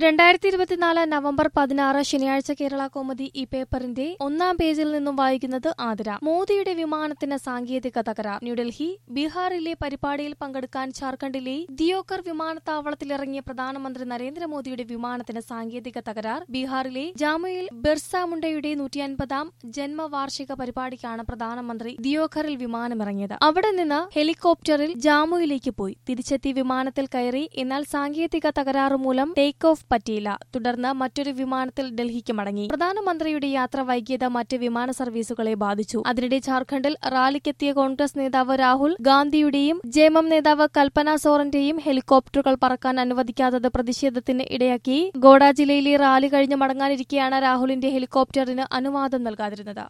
രണ്ടായിരത്തി ഇരുപത്തിനാല് നവംബർ പതിനാറ് ശനിയാഴ്ച കേരള കോമതി ഈ പേപ്പറിന്റെ ഒന്നാം പേജിൽ നിന്നും വായിക്കുന്നത് ആതിര മോദിയുടെ വിമാനത്തിന് സാങ്കേതിക തകരാർ ന്യൂഡൽഹി ബീഹാറിലെ പരിപാടിയിൽ പങ്കെടുക്കാൻ ജാർഖണ്ഡിലെ ദിയോക്കർ വിമാനത്താവളത്തിലിറങ്ങിയ പ്രധാനമന്ത്രി നരേന്ദ്രമോദിയുടെ വിമാനത്തിന് സാങ്കേതിക തകരാർ ബീഹാറിലെ ജാമുയിൽ ബിർസ മുണ്ടയുടെ നൂറ്റി അൻപതാം ജന്മവാർഷിക പരിപാടിക്കാണ് പ്രധാനമന്ത്രി ദിയോഖറിൽ വിമാനമിറങ്ങിയത് അവിടെ നിന്ന് ഹെലികോപ്റ്ററിൽ ജാമുയിലേക്ക് പോയി തിരിച്ചെത്തി വിമാനത്തിൽ കയറി എന്നാൽ സാങ്കേതിക തകരാറ് മൂലം ടേക്ക് ഓഫ് പറ്റിയില്ല തുടർന്ന് മറ്റൊരു വിമാനത്തിൽ ഡൽഹിക്ക് മടങ്ങി പ്രധാനമന്ത്രിയുടെ യാത്ര വൈകിയത് മറ്റ് വിമാന സർവീസുകളെ ബാധിച്ചു അതിനിടെ ജാർഖണ്ഡിൽ റാലിക്കെത്തിയ കോൺഗ്രസ് നേതാവ് രാഹുൽ ഗാന്ധിയുടെയും ജെഎംഎം നേതാവ് കൽപ്പന സോറന്റെയും ഹെലികോപ്റ്ററുകൾ പറക്കാൻ അനുവദിക്കാത്തത് പ്രതിഷേധത്തിന് ഇടയാക്കി ഗോഡ ജില്ലയിലെ റാലി കഴിഞ്ഞ് മടങ്ങാനിരിക്കെയാണ് രാഹുലിന്റെ ഹെലികോപ്റ്ററിന് അനുവാദം നൽകാതിരുന്നത്